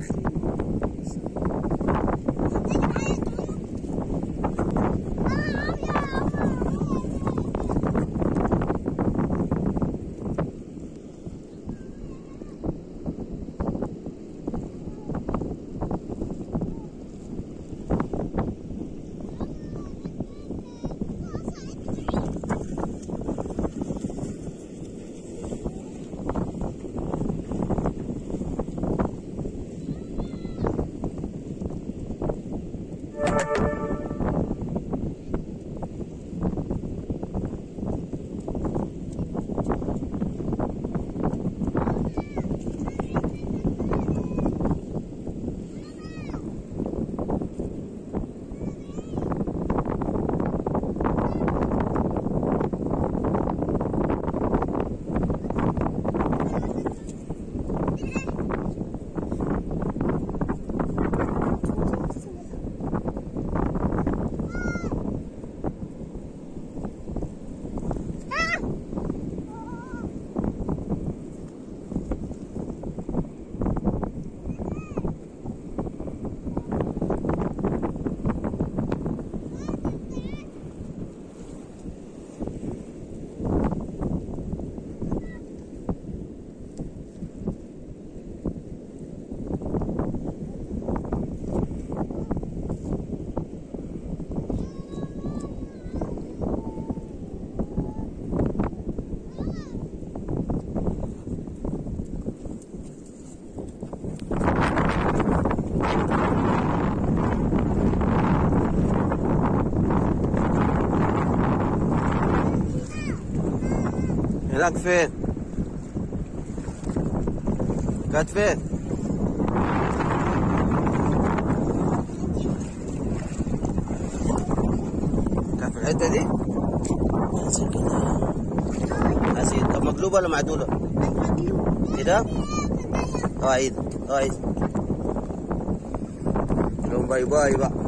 هناك فين؟ كانت فين؟ كانت في الحتة دي؟ نازل كده نازل طب مقلوبة ولا معدولة؟ كده؟ اه عيد اه عيد لون باي باي بقى